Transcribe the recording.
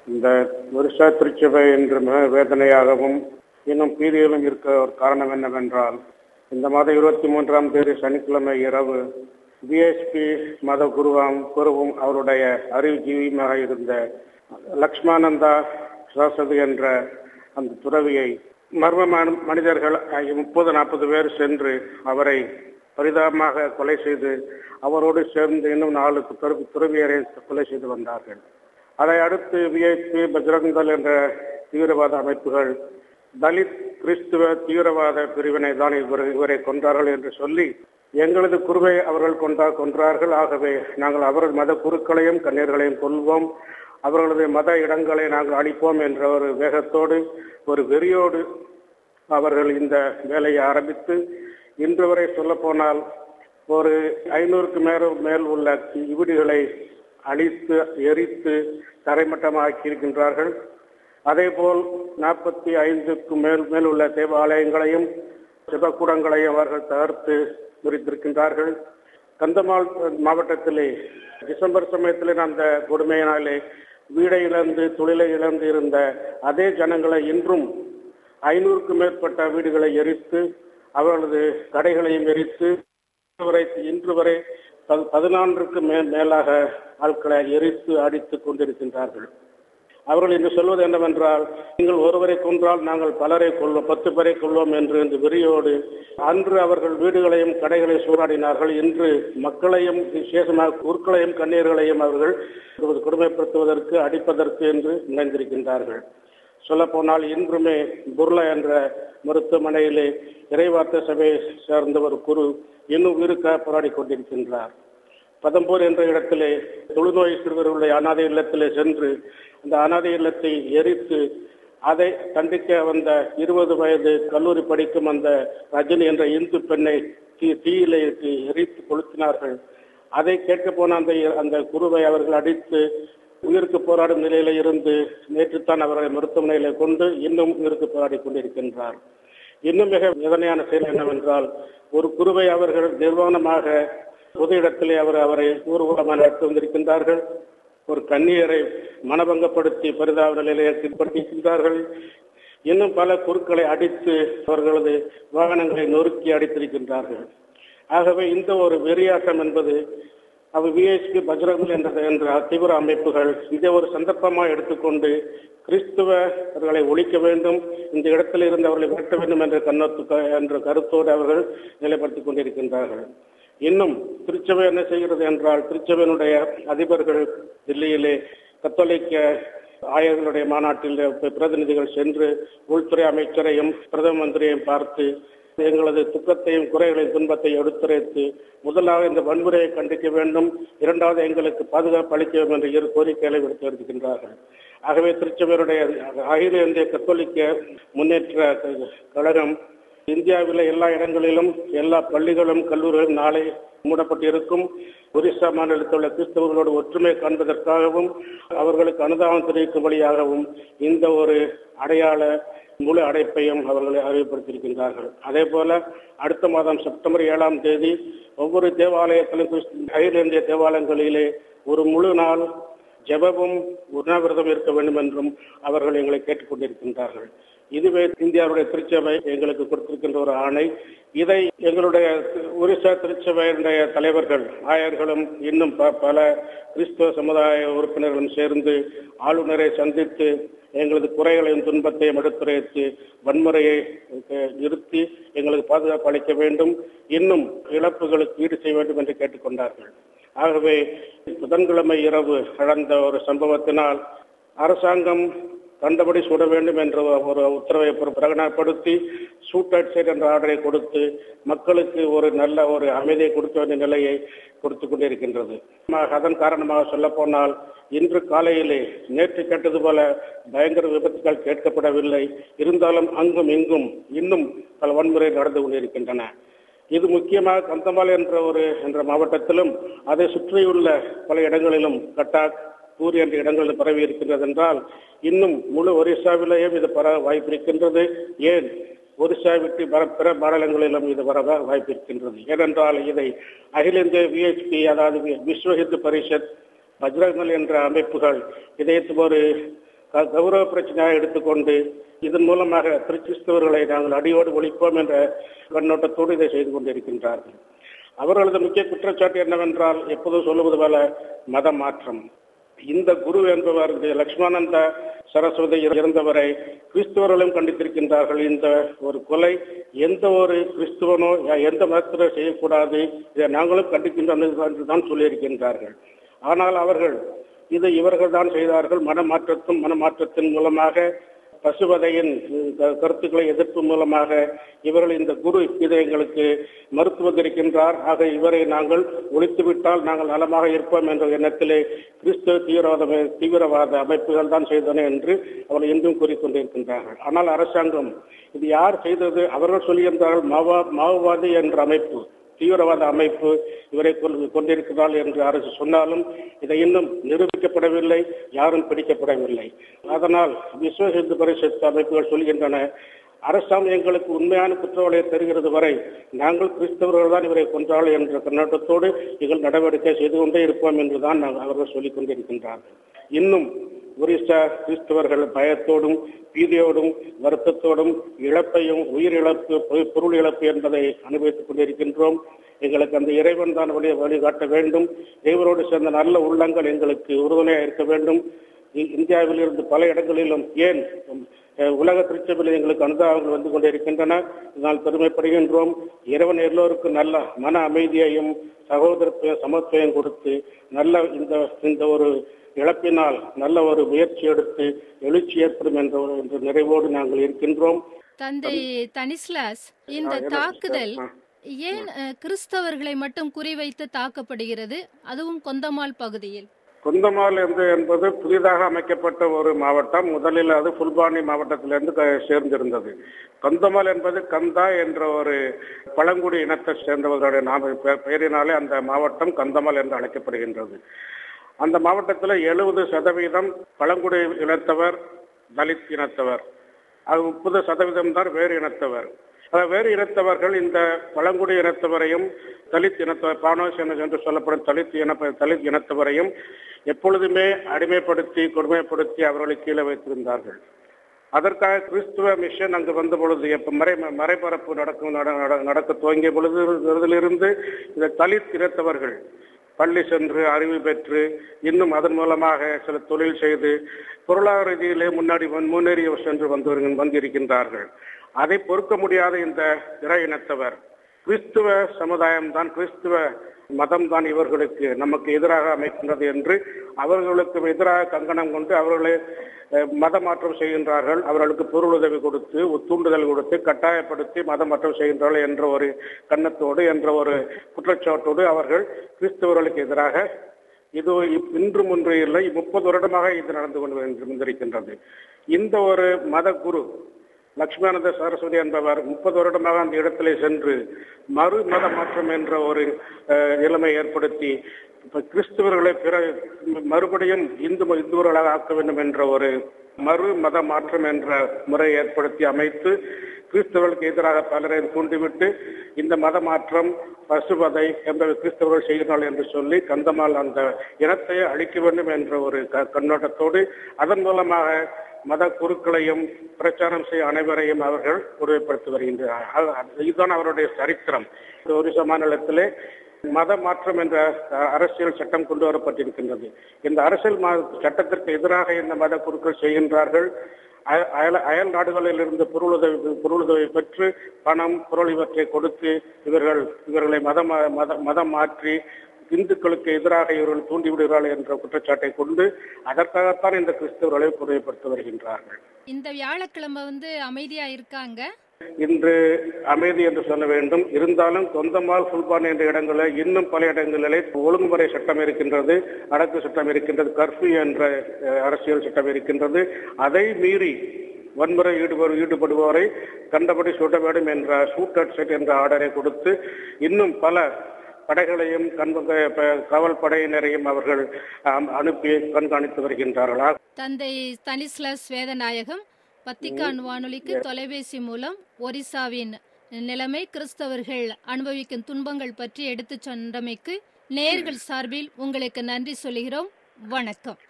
இந்த ஒரிசா திருச்சபை என்று மிக வேதனையாகவும் இன்னும் பீதியிலும் இருக்க ஒரு காரணம் என்னவென்றால் இந்த மாதம் இருபத்தி மூன்றாம் தேதி சனிக்கிழமை இரவு பிஎஸ்பி மத குருவாம் குருவும் அவருடைய அறிவுஜீவியுமாக இருந்த லக்ஷ்மானந்தா சரஸ்வதி என்ற அந்த துறவியை மர்மமான மனிதர்கள் முப்பது நாற்பது பேர் சென்று அவரை பரிதாபமாக கொலை செய்து அவரோடு சேர்ந்து இன்னும் நாலு துறவி துறவியரை கொலை செய்து வந்தார்கள் அதை அடுத்து விஐபி பஜ்ரங்கல் என்ற தீவிரவாத அமைப்புகள் தலித் கிறிஸ்துவ தீவிரவாத பிரிவினை தான் இவர் இவரை கொன்றார்கள் என்று சொல்லி எங்களது குருவை அவர்கள் கொண்டா கொன்றார்கள் ஆகவே நாங்கள் அவரது மத குருக்களையும் கண்ணீர்களையும் கொள்வோம் அவர்களது மத இடங்களை நாங்கள் அளிப்போம் என்ற ஒரு வேகத்தோடு ஒரு வெறியோடு அவர்கள் இந்த வேலையை ஆரம்பித்து இன்று வரை சொல்ல போனால் ஒரு ஐநூறுக்கு மேல் மேல் உள்ள வீடுகளை அழித்து எரித்து தரைமட்டமாக்கி இருக்கின்றார்கள் அதேபோல் நாற்பத்தி ஐந்துக்கும் மேல் மேல் உள்ள தேவாலயங்களையும் சிவக்கூடங்களையும் அவர்கள் தகர்த்து முறித்திருக்கின்றார்கள் கந்தமால் மாவட்டத்திலே டிசம்பர் சமயத்தில் அந்த கொடுமையினாலே வீடை இழந்து தொழிலை இழந்து இருந்த அதே ஜனங்களை இன்றும் ஐநூறுக்கும் மேற்பட்ட வீடுகளை எரித்து அவர்களது கடைகளையும் எரித்து வரை இன்று வரை பதினான்குக்கு மே மேலாக ஆட்களை எரித்து அடித்துக் கொண்டிருக்கின்றார்கள் அவர்கள் இன்று சொல்வது என்னவென்றால் நீங்கள் ஒருவரை கொன்றால் நாங்கள் பலரை கொள்வோம் பத்து பேரை கொள்வோம் என்று இந்த வெறியோடு அன்று அவர்கள் வீடுகளையும் கடைகளையும் சூறாடினார்கள் இன்று மக்களையும் விசேஷமாக உருக்களையும் கண்ணீர்களையும் அவர்கள் கொடுமைப்படுத்துவதற்கு அடிப்பதற்கு என்று நினைந்திருக்கின்றார்கள் சொல்ல போனால் இன்றுமே புர்லா என்ற மருத்துவமனையிலே இறைவார்த்த சபையை சேர்ந்த ஒரு குரு இன்னும் இருக்க போராடி கொண்டிருக்கின்றார் பதம்பூர் என்ற இடத்திலே தொழுநோய் சிறுவர்களுடைய அனாதை இல்லத்திலே சென்று அந்த அனாதை இல்லத்தை எரித்து அதை கண்டிக்க வந்த இருபது வயது கல்லூரி படிக்கும் அந்த ரஜினி என்ற இந்து பெண்ணை தீ தீயிலே எரித்து கொளுத்தினார்கள் அதை கேட்க போன அந்த அந்த குருவை அவர்கள் அடித்து உயிருக்கு போராடும் நிலையில இருந்து நேற்றுத்தான் அவர்களை மருத்துவமனையில கொண்டு இன்னும் உயிருக்கு போராடி கொண்டிருக்கின்றார் இன்னும் மிக வேதனையான செயல் என்னவென்றால் ஒரு குருவை அவர்கள் நிர்வாணமாக பொது இடத்திலே அவர் அவரை ஊர்வலமாக நடத்தி வந்திருக்கின்றார்கள் ஒரு கண்ணியரை மனபங்கப்படுத்தி பரிதாப நிலையை ஏற்படுத்தியிருக்கின்றார்கள் இன்னும் பல குருக்களை அடித்து அவர்களது வாகனங்களை நொறுக்கி அடித்திருக்கின்றார்கள் ஆகவே இந்த ஒரு வெறியாட்டம் என்பது அவர் விஎஸ்பி பஜ்ரங் என்ற என்ற தீவிர அமைப்புகள் இதை ஒரு சந்தர்ப்பமாக எடுத்துக்கொண்டு கிறிஸ்துவர்களை ஒழிக்க வேண்டும் இந்த இடத்தில் இருந்து அவர்களை விரட்ட வேண்டும் என்ற கண்ணத்து என்ற கருத்தோடு அவர்கள் நிலைப்படுத்திக் கொண்டிருக்கின்றார்கள் இன்னும் திருச்சபை என்ன செய்கிறது என்றால் திருச்சபையினுடைய அதிபர்கள் தில்லியிலே கத்தோலிக்க ஆயர்களுடைய மாநாட்டில் பிரதிநிதிகள் சென்று உள்துறை அமைச்சரையும் பிரதம மந்திரியையும் பார்த்து எங்களது துக்கத்தையும் குறைகளையும் துன்பத்தை எடுத்துரைத்து முதலாக இந்த வன்முறையை கண்டிக்க வேண்டும் இரண்டாவது எங்களுக்கு பாதுகாப்பு அளிக்க வேண்டும் என்ற இரு கோரிக்கைகளை விடுத்து வருகின்றார்கள் ஆகவே திருச்சபையுடைய அகில இந்திய கத்தோலிக்க முன்னேற்ற கழகம் இந்தியாவில் எல்லா இடங்களிலும் எல்லா பள்ளிகளும் கல்லூரிகளும் நாளை மூடப்பட்டிருக்கும் ஒரிசா மாநிலத்தில் உள்ள கிறிஸ்தவர்களோடு ஒற்றுமை காண்பதற்காகவும் அவர்களுக்கு அனுதாபம் தெரிவிக்கும் வழியாகவும் இந்த ஒரு அடையாள முழு அடைப்பையும் அவர்களை அறிவுப்படுத்தியிருக்கின்றார்கள் அதே போல அடுத்த மாதம் செப்டம்பர் ஏழாம் தேதி ஒவ்வொரு தேவாலயத்திலும் அகில இந்திய தேவாலயங்களிலே ஒரு முழு நாள் ஜெபமும் உண்ணாவிரதம் இருக்க வேண்டும் என்றும் அவர்கள் எங்களை கேட்டுக்கொண்டிருக்கின்றார்கள் இதுவே இந்தியாவுடைய திருச்சபை எங்களுக்கு கொடுத்திருக்கின்ற ஒரு ஆணை இதை எங்களுடைய ஒரிசா திருச்சபையினுடைய தலைவர்கள் ஆயர்களும் இன்னும் பல கிறிஸ்தவ சமுதாய உறுப்பினர்களும் சேர்ந்து ஆளுநரை சந்தித்து எங்களது குறைகளையும் துன்பத்தையும் எடுத்துரைத்து வன்முறையை நிறுத்தி எங்களுக்கு பாதுகாப்பு அளிக்க வேண்டும் இன்னும் இழப்புகளுக்கு ஈடு செய்ய வேண்டும் என்று கேட்டுக்கொண்டார்கள் ஆகவே புதன்கிழமை இரவு நடந்த ஒரு சம்பவத்தினால் அரசாங்கம் கண்டபடி சுட வேண்டும் என்ற ஒரு உத்தரவை பிரகடனப்படுத்தி ஷூட் அவுட் சைட் என்ற ஆர்டரை கொடுத்து மக்களுக்கு ஒரு நல்ல ஒரு அமைதியை கொடுக்க வேண்டிய நிலையை கொடுத்து கொண்டிருக்கின்றது அதன் காரணமாக சொல்ல போனால் இன்று காலையிலே நேற்று கேட்டது போல பயங்கர விபத்துகள் கேட்கப்படவில்லை இருந்தாலும் அங்கும் இங்கும் இன்னும் பல வன்முறை நடந்து கொண்டிருக்கின்றன இது முக்கியமாக கந்தமால் என்ற ஒரு என்ற மாவட்டத்திலும் அதை சுற்றியுள்ள பல இடங்களிலும் கட்டாக் பூரி என்ற இடங்களில் பரவி இருக்கின்றது என்றால் இன்னும் முழு ஒரிசாவிலேயும் இது பரவ வாய்ப்பு இருக்கின்றது ஏன் ஒரிசா விட்டு பிற மாநிலங்களிலும் இது வர வாய்ப்பு இருக்கின்றது ஏனென்றால் இதை அகில இந்திய விஹெச்பி அதாவது விஸ்வ ஹிந்து பரிஷத் பஜ்ரங்கல் என்ற அமைப்புகள் இதை ஒரு க- கௌரவ பிரச்சனையாக எடுத்துக்கொண்டு இதன் மூலமாக கிறிஸ்தவர்களை நாங்கள் அடியோடு ஒழிப்போம் என்ற கண்ணோட்டத்தோடு இதை செய்து கொண்டிருக்கின்றார்கள் அவர்களது முக்கிய குற்றச்சாட்டு என்னவென்றால் எப்போதும் சொல்லுவது போல மத மாற்றம் இந்த குரு என்பவர் இந்த லக்ஷ்மணந்த சரஸ்வதி இருந்தவரை கிறிஸ்துவர்களும் கண்டித்திருக்கின்றார்கள் இந்த ஒரு கொலை எந்த ஒரு கிறிஸ்துவனோ எந்த மதத்தினோ செய்யக்கூடாது இதை நாங்களும் கண்டிக்கின்றோம் என்று தான் சொல்லியிருக்கின்றார்கள் ஆனால் அவர்கள் இது இவர்கள் தான் செய்தார்கள் மனமாற்றத்தும் மனமாற்றத்தின் மூலமாக பசுவதையின் க- கருத்துக்களை எதிர்ப்பு மூலமாக இவர்கள் இந்த குரு இதை எங்களுக்கு மறுத்து வந்திருக்கின்றார் ஆக இவரை நாங்கள் ஒழித்துவிட்டால் நாங்கள் நலமாக இருப்போம் என்ற எண்ணத்திலே கிறிஸ்தவ தீவிரவாத தீவிரவாத அமைப்புகள் தான் செய்தன என்று அவர்கள் இன்றும் கூறிக்கொண்டிருக்கின்றார்கள் ஆனால் அரசாங்கம் இது யார் செய்தது அவர்கள் சொல்லியிருந்தார்கள் மாவா மாவோவாதி என்ற அமைப்பு தீவிரவாத அமைப்பு இவரை கொல்- கொண்டிருக்கிறாள் என்று அரசு சொன்னாலும் இதை இன்னும் நிரூபிக்கப்படவில்லை யாரும் பிடிக்கப்படவில்லை அதனால் விஸ்வ இந்து பரிஷத் அமைப்புகள் சொல்கின்றன அரசாங்கம் எங்களுக்கு உண்மையான குற்றவாளியை தருகிறது வரை நாங்கள் கிறிஸ்தவர்கள் தான் இவரை கொன்றாள் என்ற கண்ணோட்டத்தோடு எங்கள் நடவடிக்கை செய்து கொண்டே இருப்போம் என்றுதான் நாங்கள் அவர்கள் சொல்லிக் கொண்டிருக்கின்றார்கள் இன்னும் ஒரிசா கிறிஸ்தவர்கள் பயத்தோடும் பீதியோடும் வருத்தத்தோடும் இழப்பையும் உயிர் இழப்பு பொ- பொருள் இழப்பு என்பதை அனுபவித்துக் கொண்டிருக்கின்றோம் எங்களுக்கு அந்த இறைவன் தான் வழி வழிகாட்ட வேண்டும் இறைவனோடு சேர்ந்த நல்ல உள்ளங்கள் எங்களுக்கு உறுதுணையாக இருக்க வேண்டும் இ- இந்தியாவில் இருந்து பல இடங்களிலும் ஏன் அஹ், உலக திருச்சபையில் எங்களுக்கு அனுதாபங்கள் வந்து கொண்டிருக்கின்றன இதனால் பெருமைப்படுகின்றோம் இறைவன் எல்லோருக்கும் நல்ல மன அமைதியையும் சகோதரத்தையும் சமத்துவம் கொடுத்து நல்ல இந்த இந்த ஒரு இழப்பினால் நல்ல ஒரு முயற்சி எடுத்து எழுச்சி ஏற்படும் என்ற ஒரு என்ற நிறைவோடு நாங்கள் இருக்கின்றோம் தந்தை தனிஸ்லாஸ் இந்த தாக்குதல் ஏன் அஹ், கிறிஸ்தவர்களை மட்டும் குறிவைத்து தாக்கப்படுகிறது அதுவும் கொந்தமால் பகுதியில் குந்தமால் என்று என்பது புதிதாக அமைக்கப்பட்ட ஒரு மாவட்டம் முதலில் அது ஃபுல்பானி மாவட்டத்திலிருந்து க- சேர்ந்திருந்தது கந்தமால் என்பது கந்தா என்ற ஒரு பழங்குடி இனத்தை சேர்ந்தவர்களுடைய நாம பெ- பெயரினாலே அந்த மாவட்டம் கந்தமால் என்று அழைக்கப்படுகின்றது அந்த மாவட்டத்தில் எழுபது சதவீதம் பழங்குடி இனத்தவர் தலித் இனத்தவர் அது முப்பது சதவீதம் தான் வேறு இனத்தவர் அதாவது வேறு இனத்தவர்கள் இந்த பழங்குடி இனத்தவரையும் தலித் இனத்தவர் பானோசன் என்று சொல்லப்படும் தலித் இன தலித் இனத்தவரையும் எப்பொழுதுமே அடிமைப்படுத்தி கொடுமைப்படுத்தி அவர்களை கீழே வைத்திருந்தார்கள் அதற்காக கிறிஸ்துவ மிஷன் அங்கு வந்த பொழுது எப்ப மறை மறைபரப்பு நடக்கும் நட- நட- நடக்க துவங்கிய பொழுதிலிருந்து இந்த தலித் இனத்தவர்கள் பள்ளி சென்று அறிவு பெற்று இன்னும் அதன் மூலமாக சில தொழில் செய்து பொருளாதார ரீதியிலே முன்னாடி முன்- முன்னேறி சென்று வந்து வருகின்ற- வந்திருக்கின்றார்கள் அதை பொறுக்க முடியாத இந்த பிற இனத்தவர் கிறிஸ்துவ சமுதாயம் தான் கிறிஸ்துவ மதம் தான் இவர்களுக்கு நமக்கு எதிராக அமைக்கின்றது என்று அவர்களுக்கு எதிராக கங்கணம் கொண்டு அவர்களை அஹ், மத மாற்றம் செய்கின்றார்கள் அவர்களுக்கு பொருள் உதவி கொடுத்து தூண்டுதல் கொடுத்து கட்டாயப்படுத்தி மத மாற்றம் செய்கின்றார்கள் என்ற ஒரு கண்ணத்தோடு என்ற ஒரு குற்றச்சாட்டோடு அவர்கள் கிறிஸ்தவர்களுக்கு எதிராக இது இப்- இன்று முன்று இல்லை முப்பது வருடமாக இது நடந்து கொண்டு வந்து- வந்திருக்கின்றது இந்த ஒரு மத குரு லட்சுமியானந்த சரஸ்வதி என்பவர் முப்பது வருடமாக அந்த இடத்திலே சென்று மறு மத மாற்றம் என்ற ஒரு அஹ், நிலைமை ஏற்படுத்தி இப்ப கிறிஸ்தவர்களை பிற மறுபடியும் இந்து இந்துவர்களாக ஆக்க வேண்டும் என்ற ஒரு மறு மத மாற்றம் என்ற முறையை ஏற்படுத்தி அமைத்து கிறிஸ்தவர்களுக்கு எதிராக பலரை தூண்டிவிட்டு இந்த மத மாற்றம் பசுவதை என்பதை கிறிஸ்தவர்கள் செய்கிறார்கள் என்று சொல்லி கந்தமால் அந்த இனத்தை அழிக்க வேண்டும் என்ற ஒரு க- கண்ணோட்டத்தோடு அதன் மூலமாக மத குருக்களையும் பிரச்சாரம் செய்ய அனைவரையும் அவர்கள் உறுதிப்படுத்தி வருகின்றனர் அ- இதுதான் அவருடைய சரித்திரம் ஒரிசா மாநிலத்திலே மத மாற்றம் என்ற அஹ், அரசியல் சட்டம் கொண்டு வரப்பட்டிருக்கின்றது இந்த அரசியல் மா- சட்டத்திற்கு எதிராக இந்த மத குருக்கள் செய்கின்றார்கள் அய- அயல் அயல் நாடுகளில் இருந்து பொருளுதவி பொருளுதவி பெற்று பணம் பொருள் இவற்றை கொடுத்து இவர்கள் இவர்களை மதம் மத மதம் மாற்றி இந்துக்களுக்கு எதிராக இவர்கள் தூண்டிவிடுகிறார்கள் என்ற குற்றச்சாட்டை கொண்டு அதற்காகத்தான் இந்த கிறிஸ்தவர்களை புரியப்படுத்தி வருகின்றார்கள் இந்த வியாழக்கிழமை வந்து அமைதியா இருக்காங்க இன்று அமைதி என்று சொல்ல வேண்டும் இருந்தாலும் தொந்தமால் ஃபுல்பான் என்ற இடங்களில் இன்னும் பல இடங்களிலே ஒழுங்குமுறை சட்டம் இருக்கின்றது அடக்கு சட்டம் இருக்கின்றது கர்ஃபியூ என்ற அஹ், அரசியல் சட்டம் இருக்கின்றது அதை மீறி வன்முறை ஈடுபடு ஈடுபடுவோரை கண்டபடி சுட வேண்டும் என்ற ஷூட் அட் செட் என்ற ஆர்டரை கொடுத்து இன்னும் பல படைகளையும் கண் காவல் படையினரையும் அவர்கள் அம், அனுப்பி கண்காணித்து வருகின்றார்களா தந்தை தனிஸ்லாஸ் வேதநாயகம் வத்திக்கான் வானொலிக்கு தொலைபேசி மூலம் ஒரிசாவின் நிலைமை கிறிஸ்தவர்கள் அனுபவிக்கும் துன்பங்கள் பற்றி எடுத்துச் சொன்னமைக்கு நேர்கள் சார்பில் உங்களுக்கு நன்றி சொல்கிறோம் வணக்கம்